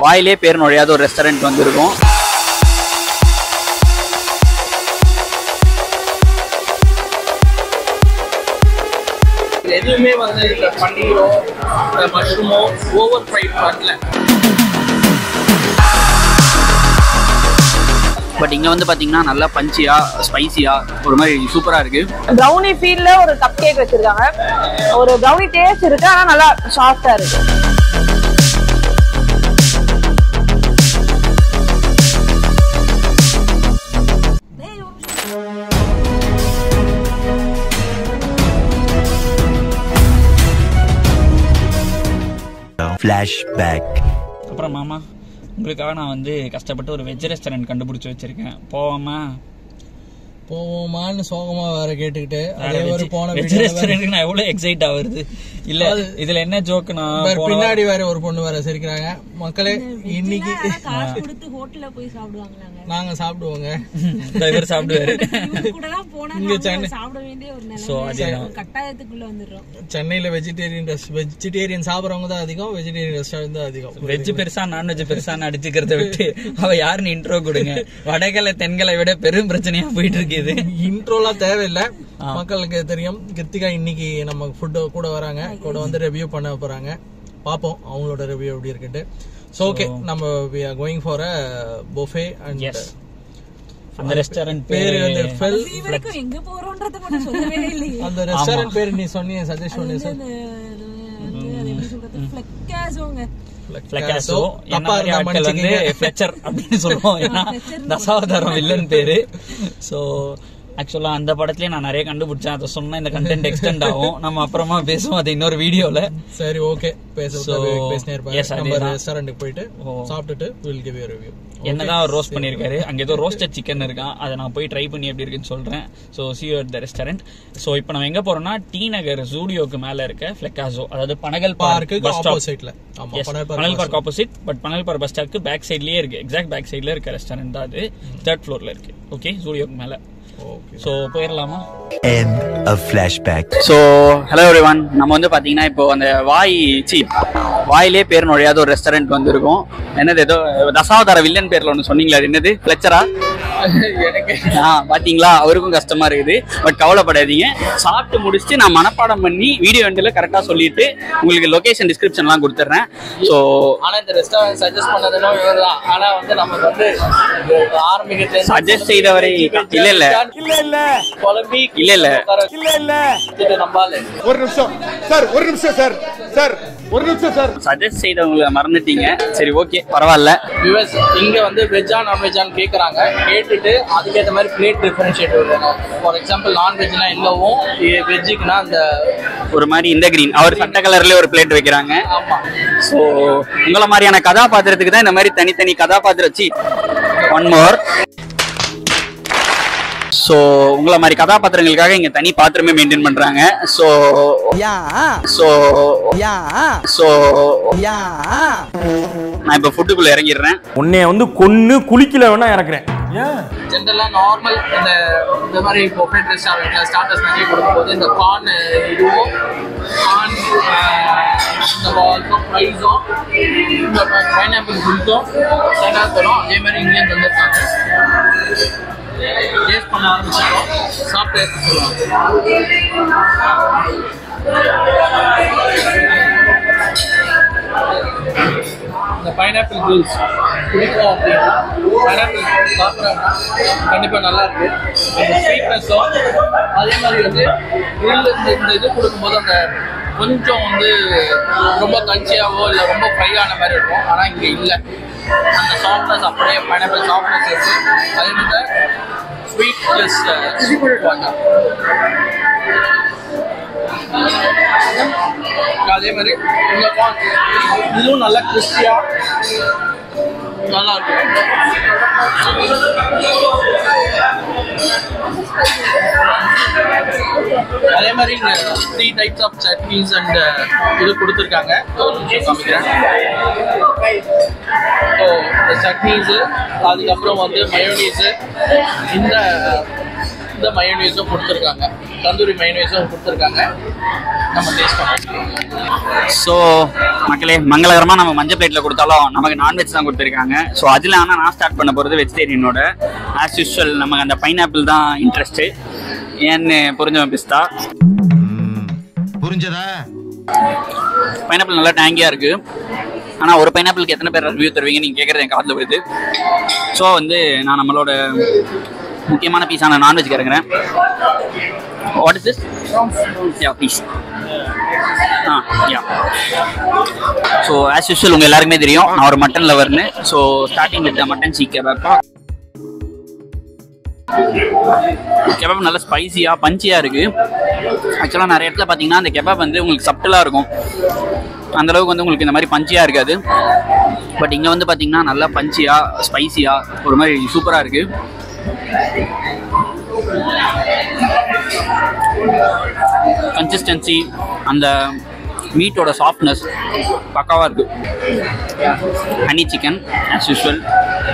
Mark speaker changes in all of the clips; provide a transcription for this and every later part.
Speaker 1: வாயிலே பேர் நுழையாத ஒரு ரெஸ்டாரண்ட் வந்திருக்கோம்
Speaker 2: எதுவுமே வந்து இந்த பன்னீரோ இந்த மஷ்ரூமோ ஓவர் ஃப்ரைட் பண்ணல
Speaker 1: பட் இங்கே வந்து பார்த்தீங்கன்னா நல்லா பஞ்சியாக ஸ்பைசியாக ஒரு மாதிரி சூப்பராக இருக்குது
Speaker 3: ப்ரௌனி ஃபீல்ல ஒரு கப் கேக் வச்சிருக்காங்க ஒரு ப்ரௌனி டேஸ்ட் இருக்கு ஆனா நல்லா சாஃப்டா இருக்கு
Speaker 4: Flashback.
Speaker 5: அப்புறம் மாமா உங்களுக்காக நான் வந்து கஷ்டப்பட்டு ஒரு வெஜ் ரெஸ்டாரண்ட் கண்டுபிடிச்சி வச்சிருக்கேன் போவோமா
Speaker 2: போவோமான்னு சோகமா வேற கேட்டுக்கிட்டு அதே ஒரு போன
Speaker 5: வெஜ் ரெஸ்டாரண்ட்டுக்கு நான் எவ்வளவு எக்ஸைட் ஆகுறது இல்ல இதுல என்ன ஜோக்குனா
Speaker 2: வேற பின்னாடி வேற ஒரு பொண்ணு வேற சிரிக்கிறாங்க மக்களே இன்னைக்கு
Speaker 6: காசு கொடுத்து ஹோட்டல்ல போய் சாப்பிடுவாங்களாங்க
Speaker 2: நாங்க சாப்பிடுவோங்க
Speaker 5: இவர் சாப்பிடுவாரு
Speaker 6: இவங்க கூட எல்லாம் போனா நாம சாப்பிட வேண்டிய ஒரு
Speaker 5: So,
Speaker 6: நிலைமை
Speaker 5: அதேதான்.
Speaker 6: ஒரு கட்டாயத்துக்குள்ள வந்துடுறோம்
Speaker 2: சென்னையில வெஜிடேரியன் வெஜிடேரியன் சாப்பிடுறவங்க தான் அதிகம் வெஜிடேரியன் ரெஸ்டாரண்ட் தான் அதிகம்
Speaker 5: வெஜ் பெருசா நான்வெஜ் பெருசா அடிச்சுக்கிறத விட்டு அவ யாருன்னு இன்ட்ரோ கொடுங்க வடகலை தென்கலை விட பெரும் பிரச்சனையா போயிட்டு இருக்கு இது
Speaker 2: இன்ட்ரோலாம் தேவையில்லை மக்களுக்கு தெரியும் கிருத்திகா இன்னைக்கு நம்ம ஃபுட் கூட வராங்க கூட வந்து ரிவ்யூ பண்ண போறாங்க பாப்போம் அவங்களோட ரிவ்யூ எப்படி இருக்குட்டு ஸோ ஓகே நம்ம we are going for a buffet and
Speaker 5: எஸ் அந்த ரெஸ்டாரண்ட்
Speaker 2: பேரு
Speaker 5: பேரு
Speaker 2: வந்து ஃபெல்
Speaker 6: இது வரைக்கும் எங்க போறோன்றத மட்டும் சொல்லவே இல்லையே
Speaker 2: அந்த ரெஸ்டாரண்ட் பேரு நீ சொன்னீங்க சஜஸ்ட் பண்ணி சார்
Speaker 6: அது அது அது எப்படி சொல்றது ஃபிளக்காஸோங்க
Speaker 5: பிளக்காசோ என்ன
Speaker 2: தப்பா
Speaker 5: மாதிரி
Speaker 2: இருந்தா
Speaker 5: ஆட்கள் வந்து
Speaker 2: மன்னிச்சுக்கங்க.
Speaker 5: ஃபிளெச்சர் அப்படின்னு சொல்லுவோம் ஏன்னா தசாவதாரம் வில்லன் பேரு சோ ஆக்சுவலா அந்த படத்துலயே நான் நிறைய கண்டுபிடிச்சேன் அதை சொன்னா இந்த கண்டென்ட் எக்ஸ்டெண்ட் ஆகும் நம்ம அப்புறமா பேசுவோம் அது இன்னொரு வீடியோல
Speaker 2: சரி ஓகே பேச
Speaker 5: So,
Speaker 2: பேசினே இருப்பாங்க
Speaker 5: yes,
Speaker 2: நம்ம
Speaker 5: அதேதான்.
Speaker 2: ரெஸ்டாரண்ட்டுக்கு போயிட்டு
Speaker 5: ஓ.
Speaker 2: சாப்பிட்டுட்டு வில் கிவ் யூ ரிவ்யூ
Speaker 5: என்னதான் அவர் ரோஸ்ட் பண்ணிருக்காரு அங்க ஏதோ ரோஸ்டட் சிக்கன் இருக்கான் அதை நான் போய் ட்ரை பண்ணி எப்படி இருக்குன்னு சொல்றேன் so see at the restaurant so இப்போ நம்ம எங்க போறோம்னா டி நகர் ஜூடியோக்கு மேல இருக்க ஃபிளெக்காசோ அதாவது பனகல் பார்க்
Speaker 2: பார்க்குக்கு
Speaker 5: பஸ் ஸ்டாப்
Speaker 2: ஆப்போசிட்ல ஆமா
Speaker 5: Yes,
Speaker 2: Panagal
Speaker 5: Panagal
Speaker 2: park
Speaker 5: park opposite but Panagal park bus ஸ்டாப்க்கு பேக் சைட்லயே இருக்கு எக்ஸாக்ட் பேக் சைட்ல இருக்க ரெஸ்டாரண்ட் தான் அது தேர்ட் ஃப்ளோர்ல இருக்கு ஓகே ஜூடியோக்கு மேல
Speaker 2: ஓகே
Speaker 5: சோ போயிடலாமா
Speaker 4: End of flashback.
Speaker 1: So hello everyone நம்ம வந்து பார்த்தீங்கன்னா இப்போ அந்த வாய் சி வாயிலே பேர் நுழையாத ஒரு ரெஸ்டாரண்ட் வந்திருக்கோம் என்னது ஏதோ தசாவதார வில்லன் பேர்ல ஒன்று சொன்னீங்களா அது என்னது ஃபிளெச்சரா
Speaker 2: எனக்கு
Speaker 1: ஆ பாத்தீங்களா அவருக்கும் கஷ்டமா இருக்குது பட் கவலைப்படாதீங்க சாப்பிட்டு முடிச்சுட்டு நான் மனப்பாடம் பண்ணி வீடியோ எண்டில் கரெக்டாக சொல்லிட்டு உங்களுக்கு லொகேஷன் டிஸ்கிரிப்ஷன்லாம் கொடுத்துட்றேன் ஸோ
Speaker 2: ஆனா இந்த ரெஸ்டாரண்ட் சஜஸ்ட் பண்ணதும் இவர் தான் ஆனா வந்து நமக்கு வந்து ஆரம்பிக்கிறது
Speaker 1: சஜஸ்ட் செய்தவரை இல்ல இல்ல
Speaker 2: இல்ல இல்ல குழம்பி
Speaker 1: இல்ல இல்ல
Speaker 2: இல்ல இல்ல நம்பால
Speaker 7: ஒரு நிமிஷம் சார் ஒரு நிமிஷம் சார் சார் ஒரு நிமிஷம் சார்
Speaker 1: சஜஸ்ட் செய்தவங்களை மறந்துட்டீங்க சரி ஓகே பரவாயில்ல
Speaker 2: வியூவர்ஸ் இங்க வந்து வெஜ்ஜா நான்வெஜ்ஜான்னு கேக்குறாங்க கேட்டுட்டு அதுக்கேற்ற மாதிரி பிளேட் டிஃபரன்ஷியேட் விடுறாங்க ஃபார் எக்ஸாம்பிள் நான்வெஜ்னா எல்லோவும் வெஜ்ஜுக்குனா அந்த
Speaker 1: ஒரு மாதிரி இந்த கிரீன் அவர் சட்ட கலர்ல ஒரு பிளேட் வைக்கிறாங்க
Speaker 2: ஆமா
Speaker 1: ஸோ உங்களை மாதிரியான கதாபாத்திரத்துக்கு தான் இந்த மாதிரி தனித்தனி கதாபாத்திரம் வச்சு ஒன் மோர் ஸோ உங்களை மாதிரி கதாபாத்திரங்களுக்காக இங்க தனி பாத்திரமே மெயின்டைன் பண்றாங்க ஸோ ஸோ ஸோ நான் இப்போ ஃபுட்டுக்குள்ள இறங்கிடுறேன்
Speaker 8: உன்னைய வந்து கொன்னு குளிக்கல வேணா இறக்குறேன்
Speaker 2: ஜென்ரலா நார்மல் இந்த இந்த மாதிரி பொஃபெட் ரெஸ்டாரண்ட்ல ஸ்டார்டர்ஸ் நிறைய கொடுக்கும்போது இந்த கார்ன் இதுவும் கார்ன் இந்த பால்ஸும் ஃப்ரைஸும் இந்த பைனாப்பிள் ஜூஸும் செட்டாக தரும் அதே மாதிரி இங்கேயும் தந்துருக்காங்க டேஸ்ட் பண்ண ஆரம்பிச்சிட்டோம் சாப்பிட்டு சொல்லுவாங்க இந்த பைனாப்பிள் ஜூஸ் பிடிக்கும் அப்படின்னா பைனாப்பிள் சாப்பிட்றாங்க கண்டிப்பாக நல்லா இருக்கு அந்த ஸ்வீட்னஸும் அதே மாதிரி வந்து grill இந்த இந்த இது கொடுக்கும்போது அந்த கொஞ்சம் வந்து ரொம்ப கஞ்சியாவோ இல்லை ரொம்ப ஃப்ரை ஆன மாதிரி இருக்கும் ஆனால் இங்கே இல்லை அந்த சாஃப்ட்னஸ் அப்படியே பைனாப்பிள் சாஃப்ட்னஸ் இருக்கு அதே மாதிரி ஸ்வீட் ப்ளஸ் அதே மாதிரி இந்த corn இதுவும் நல்லா கிறிஸ்பியா நல்லா இருக்கும் அதே மாதிரி இங்க three types of chutneys and இது கொடுத்துருக்காங்க ஒரு நிமிஷம் காமிக்கிறேன் ஸோ இந்த சட்னிஸு அதுக்கப்புறம் வந்து மயோனீஸு இந்த இந்த மயோனைஸும் கொடுத்துருக்காங்க தந்தூரி மயோனைஸும் கொடுத்துருக்காங்க நம்ம டேஸ்ட் பண்ணலாம்
Speaker 1: ஸோ மக்களே மங்களகரமாக நம்ம மஞ்சள் பிளேட்டில் கொடுத்தாலும் நமக்கு நான்வெஜ் தான் கொடுத்துருக்காங்க ஸோ அதில் ஆனால் நான் ஸ்டார்ட் பண்ண போகிறது வெஜிடேரியனோட ஆஸ் யூஸ்வல் நமக்கு அந்த பைனாப்பிள் தான் இன்ட்ரெஸ்ட்டு ஏன்னு புரிஞ்சவன் பிஸ்தா
Speaker 9: புரிஞ்சதா
Speaker 1: பைனாப்பிள் நல்லா டேங்கியாக இருக்குது ஆனால் ஒரு பைனாப்பிளுக்கு எத்தனை பேர் ரிவ்யூ தருவீங்க நீங்கள் கேட்குறது என் காதில் வருது ஸோ வந்து நான் நம்மளோட முக்கியமான பீஸான நான்வெஜ் இறங்குறேன் what is this yeah piece ah yeah so as usual உங்கள் எல்லாருக்குமே தெரியும் நான் ஒரு மட்டன் லவர்னு so starting with mutton seekh kebab kebab நல்லா ஸ்பைசியாக பஞ்சியாக இருக்குது ஆக்சுவலாக நிறைய இடத்துல பார்த்தீங்கன்னா அந்த கெபாப் வந்து உங்களுக்கு சப்டலாக இருக்கும் அந்த அளவுக்கு வந்து உங்களுக்கு இந்த மாதிரி பஞ்சியாக இருக்காது பட் இங்கே வந்து பார்த்தீங்கன்னா நல்லா பஞ்சியாக ஸ்பைசியாக ஒரு மாதிரி சூப்பராக இருக்குது கன்சிஸ்டன்சி அந்த மீட்டோட சாஃப்ட்னஸ் பக்காவாக இருக்கு honey chicken as usual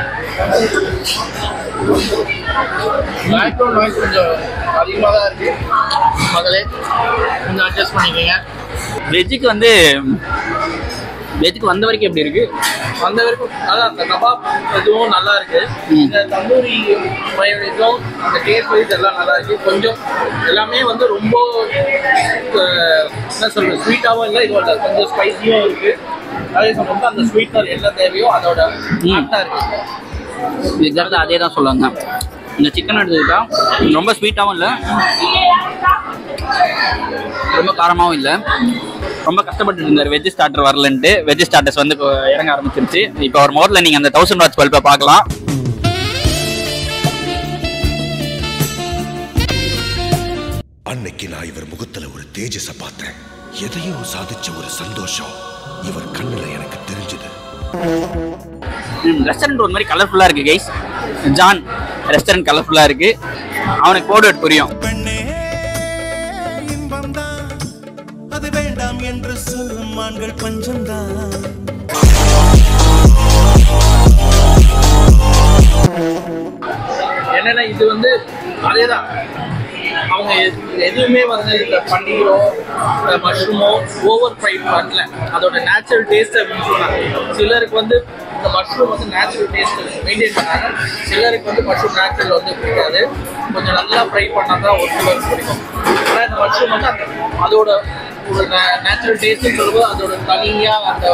Speaker 2: background noise கொஞ்சம் அதிகமாக தான் இருக்கு மகளே கொஞ்சம் அட்ஜஸ்ட் பண்ணிக்கோங்க
Speaker 1: வெஜ்ஜுக்கு வந்து வெஜ்ஜுக்கு வந்த வரைக்கும் எப்படி இருக்கு
Speaker 2: அந்த வரைக்கும் அதான் அந்த கபாப் இதுவும் நல்லா இருக்கு இந்த தந்தூரி மயோனைஸும் அந்த டேஸ்ட் வைஸ் எல்லாம் நல்லா இருக்கு கொஞ்சம் எல்லாமே வந்து ரொம்ப அஹ், என்ன சொல்றது ஸ்வீட்டாகவும் இல்லை இதோட கொஞ்சம் ஸ்பைசியும் இருக்கு அதே சமயம் அந்த ஸ்வீட்னர் என்ன தேவையோ அதோட ஆப்டா இருக்கு
Speaker 1: எக்ஸாக்டாக அதே தான் சொல்ல வந்தேன் இந்த சிக்கன் எடுத்துக்கிட்டா ரொம்ப ஸ்வீட்டாகவும் இல்லை ரொம்ப காரமாகவும் இல்லை ரொம்ப கஷ்டப்பட்டு இருந்தார் வெஜ் ஸ்டார்டர் வரலன்ட்டு வெஜ் ஸ்டார்டர்ஸ் வந்து இப்போ இறங்க ஆரம்பிச்சிருச்சு இப்போ ஒரு மோரில் நீங்கள் அந்த தௌசண்ட் வாட்ச் பல்பை பார்க்கலாம்
Speaker 7: அன்னைக்கு நான் இவர் முகத்துல ஒரு தேஜஸ பார்த்தேன் எதையோ சாதிச்ச ஒரு சந்தோஷம் இவர் கண்ணுல எனக்கு தெரிஞ்சது
Speaker 1: ரெஸ்டாரண்ட் ஒரு மாதிரி கலர்ஃபுல்லாக இருக்குது கைஸ் ஜான் ரெஸ்டாரண்ட் கலர்ஃபுல்லாக இருக்குது அவனுக்கு கோடு புரியும்
Speaker 10: பெண்ணே இன்பம்தான் அது வேண்டாம் என்று சொல்லும் ஆண்கள் பஞ்சம்தான்
Speaker 2: என்னன்னா இது வந்து அதேதான் அவங்க எது- எதுவுமே வந்து இந்த பன்னீரோ மஷ்ரூமோ ஓவர் ஃப்ரை பண்ணல அதோட நேச்சுரல் டேஸ்ட் அப்படின்னு சொன்னாங்க சிலருக்கு வந்து இந்த மஷ்ரூம் வந்து நேச்சுரல் டேஸ்ட் மெயின்டைன் பண்ணாங்க சிலருக்கு வந்து மஷ்ரூம் நேச்சுரல் வந்து பிடிக்காது கொஞ்சம் நல்லா ஃப்ரை பண்ணால் தான் ஒரு சிலருக்கு பிடிக்கும் ஆனால் இந்த மஷ்ரூம் வந்து அந்த அதோட ஒரு நேச்சுரல் டேஸ்ட்னு சொல்லும்போது அதோட தனியாக அந்த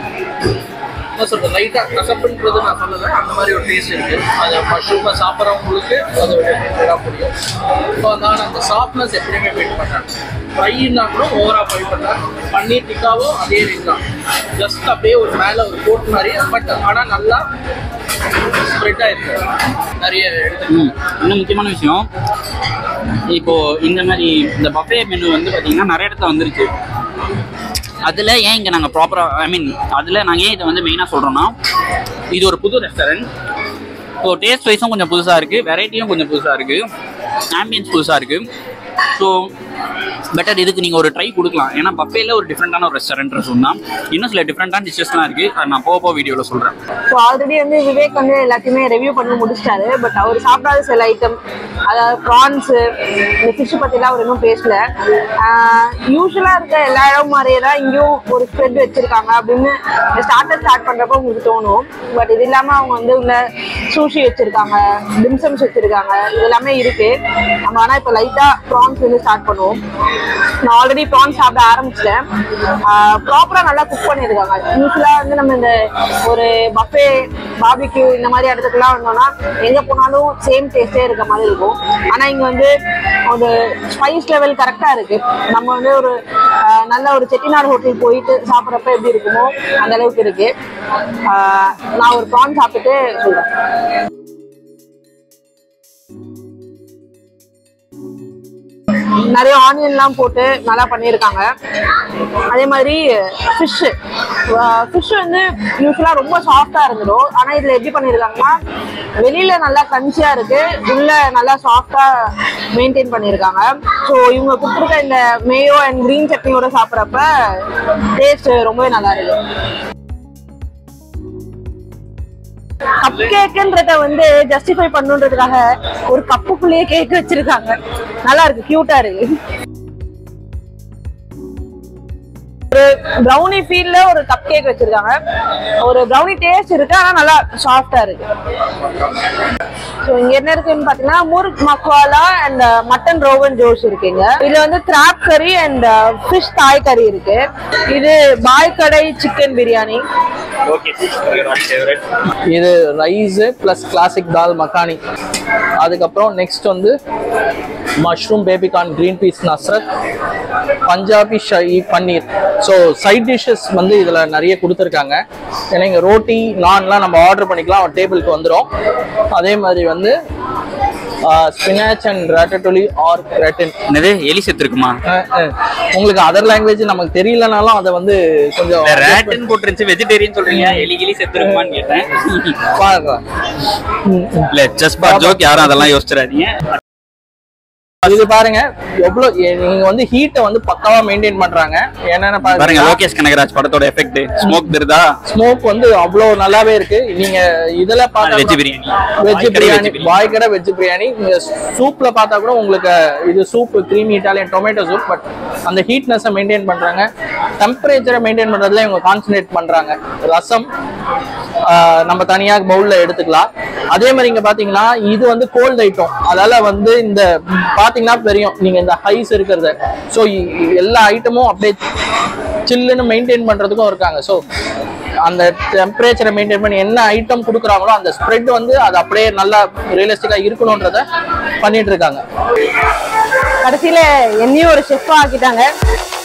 Speaker 2: என்ன சொல்றது லைட்டா கசப்புன்றது நான் சொல்லல அந்த மாதிரி ஒரு டேஸ்ட் இருக்கு அது மஷ்ரூமை சாப்பிட்றவங்களுக்கு அது ஒரு தான் புரியும் ஸோ அதான் அந்த சாஃப்ட்னஸ் எப்படியுமே வெயிட் பண்ணேன் ஃப்ரைனா கூட ஓவரா ஃப்ரை பண்ணேன் பன்னீர் டிக்காவும் அதே ரேட் தான் ஜஸ்ட் அப்படியே ஒரு மேலே ஒரு கோட் மாதிரி பட் ஆனால் நல்லா ஸ்ப்ரெட் ஆயிருக்கு நிறைய இடத்துல
Speaker 1: ம், இன்னும் முக்கியமான விஷயம் இப்போ இந்த மாதிரி இந்த பஃபே மெனு வந்து பார்த்தீங்கன்னா நிறைய இடத்துல வந்துருச்சு அதில் ஏன் இங்கே நாங்கள் ப்ராப்பராக ஐ மீன் அதில் நாங்கள் ஏன் இதை வந்து மெயினாக சொல்கிறோன்னா இது ஒரு புது ரெஸ்டாரண்ட் ஸோ டேஸ்ட் வைஸும் கொஞ்சம் புதுசாக இருக்குது வெரைட்டியும் கொஞ்சம் புதுசாக இருக்குது ஆம்பியன்ஸ் புதுசாக இருக்குது ஸோ பெட்டர் இதுக்கு நீங்கள் ஒரு ட்ரை கொடுக்கலாம் ஏன்னா பஃபேல ஒரு டிஃப்ரெண்டான ஒரு ரெஸ்டாரண்ட் சொன்னால் இன்னும் சில டிஃப்ரெண்டான டிஷ்ஷஸ்லாம் இருக்குது அது நான் போக போக வீடியோவில் சொல்கிறேன்
Speaker 3: ஸோ ஆல்ரெடி வந்து விவேக் வந்து எல்லாத்தையுமே ரிவ்யூ பண்ணி முடிச்சிட்டாரு பட் அவர் சாப்பிடாத சில ஐட்டம் அதாவது ப்ரான்ஸு இந்த ஃபிஷ் பற்றிலாம் அவர் இன்னும் பேசல யூஸ்வலாக இருக்க எல்லா இடம் மாதிரியே தான் இங்கேயும் ஒரு ஸ்ப்ரெட் வச்சுருக்காங்க அப்படின்னு இந்த ஸ்டார்டர் ஸ்டார்ட் பண்ணுறப்ப உங்களுக்கு தோணும் பட் இது இல்லாமல் அவங்க வந்து உள்ள சூஷி வச்சுருக்காங்க டிம்சம்ஸ் வச்சுருக்காங்க இது எல்லாமே இருக்குது நம்ம ஆனால் இப்போ லைட்டாக ப்ரான்ஸ் வந்து ஸ்டார்ட் பண்ணுவோம் நான் ஆல்ரெடி ப்ரான்ஸ் சாப்பிட ஆரம்பிச்சிட்டேன் ப்ராப்பராக நல்லா குக் பண்ணியிருக்காங்க யூஸ்வலாக வந்து நம்ம இந்த ஒரு பஃபே பாபிக்யூ இந்த மாதிரி இடத்துக்குலாம் வந்தோம்னா எங்கே போனாலும் சேம் டேஸ்டே இருக்க மாதிரி இருக்கும் ஆனால் இங்கே வந்து ஒரு ஸ்பைஸ் லெவல் கரெக்டாக இருக்குது நம்ம வந்து ஒரு ஆஹ், நல்ல ஒரு செட்டிநாடு ஹோட்டல் போயிட்டு சாப்பிட்றப்ப எப்படி இருக்குமோ அந்த அளவுக்கு இருக்குது நான் ஒரு ப்ரான் சாப்பிட்டுட்டு சொல்கிறேன் நிறைய ஆனியன்லாம் போட்டு நல்லா பண்ணியிருக்காங்க அதே மாதிரி ஃபிஷ்ஷு ஃபிஷ் வந்து யூஸ்வலாக ரொம்ப சாஃப்டாக இருந்துடும் ஆனால் இதில் எப்படி பண்ணியிருக்காங்கன்னா வெளியில் நல்லா கன்ச்சியாக இருக்குது உள்ள நல்லா சாஃப்டாக மெயின்டைன் பண்ணியிருக்காங்க ஸோ இவங்க கொடுத்துருக்க இந்த மேயோ அண்ட் க்ரீன் சட்னியோட சாப்பிட்றப்ப டேஸ்ட் ரொம்பவே நல்லா இருக்கு கப் கேக்குன்றத வந்து ஜஸ்டிஃபை பண்ணுன்றதுக்காக ஒரு கப்புக்குள்ளேயே கேக் வச்சிருக்காங்க நல்லா இருக்கு கியூட்டா இருக்கு ஒரு ப்ரௌனி ஃபீல்ல ஒரு கப் கேக் வச்சிருக்காங்க ஒரு ப்ரௌனி டேஸ்ட் இருக்கு ஆனா நல்லா சாஃப்டா இருக்கு ஸோ இங்க என்ன இருக்குன்னு பாத்தீங்கன்னா முர்க் மக்வாலா அண்ட் மட்டன் ரோகன் ஜோஷ் இருக்குங்க இதுல வந்து கிராப் கறி அண்ட் ஃபிஷ் தாய் கறி இருக்கு இது பாய் கடை சிக்கன் பிரியாணி
Speaker 5: ஓகே ஃபேவரட்
Speaker 2: இது rice plus classic dal makhani அதுக்கப்புறம் நெக்ஸ்ட் வந்து மஷ்ரூம் பேபிகார்ன் க்ரீன் பீஸ் நஸ்ரத் Punjabi shahi paneer so side dishes வந்து இதில் நிறைய கொடுத்துருக்காங்க ஏன்னா இங்கே ரோட்டி நான்லாம் நம்ம ஆர்டர் பண்ணிக்கலாம் டேபிளுக்கு வந்துடும் அதே மாதிரி வந்து spinach and ratatouille or gratin
Speaker 1: என்னது எலி செத்து இருக்குமா
Speaker 2: உங்களுக்கு அதர் லாங்குவேஜ் நமக்கு தெரியலனாலும் அதை வந்து கொஞ்சம்
Speaker 1: ரேட்டன் போட்டுருந்துச்சு வெஜிடேரியன் சொல்றீங்க எலி கிளி செத்து இருக்குமான்னு கேட்டேன்
Speaker 2: பார்க்கலாம் ம், ம்.
Speaker 1: இல்ல ஜஸ்ட் பார் ஜோக் யாரும் அதெல்லாம் யோசிச்சிடாதீங்க
Speaker 2: இது பாருங்க எவ்வளவு எ- நீங்க வந்து ஹீட்டை வந்து பக்காவா மெயின்டைன் பண்றாங்க என்னென்ன
Speaker 1: பாருங்க
Speaker 2: பாருங்க
Speaker 1: லோகேஷ் கனகராஜ் படத்தோட எஃபெக்ட் ஸ்மோக் தெரிதா
Speaker 2: ஸ்மோக் வந்து அவ்வளவு நல்லாவே இருக்கு நீங்க இதுல பார்த்தா
Speaker 1: வெஜ் பிரியாணி
Speaker 2: வெஜ்
Speaker 1: பாய் கடை
Speaker 2: பிரியாணி
Speaker 1: veg biryani.
Speaker 2: பாய் கடை வெஜ் பிரியாணி நீங்க சூப்ல பார்த்தா கூட உங்களுக்கு இது soup creamy Italian tomato soup but அந்த ஹீட்னஸை மெயின்டைன் பண்றாங்க டெம்பரேச்சரை மெயின்டைன் பண்றதுல இவங்க கான்சன்ட்ரேட் பண்றாங்க ரசம் ஆஹ், நம்ம தனியா பவுல்ல எடுத்துக்கலாம் அதே மாதிரி இங்க பாத்தீங்கன்னா இது வந்து கோல்ட் ஐட்டம் அதால வந்து இந்த பாத்தீங்கன்னா தெரியும் நீங்க இந்த ஹைஸ் இருக்கிறத ஸோ எல்லா ஐட்டமும் அப்படியே சில்லுன்னு மெயின்டைன் பண்றதுக்கும் இருக்காங்க ஸோ அந்த டெம்பரேச்சரை மெயின்டைன் பண்ணி என்ன ஐட்டம் கொடுக்குறாங்களோ அந்த ஸ்ப்ரெட் வந்து அது அப்படியே நல்லா ரியலிஸ்டிக்கா இருக்கணுன்றத பண்ணிட்டு இருக்காங்க
Speaker 3: கடைசியில என்னையும் ஒரு ஷெஃப் ஆக்கிட்டாங்க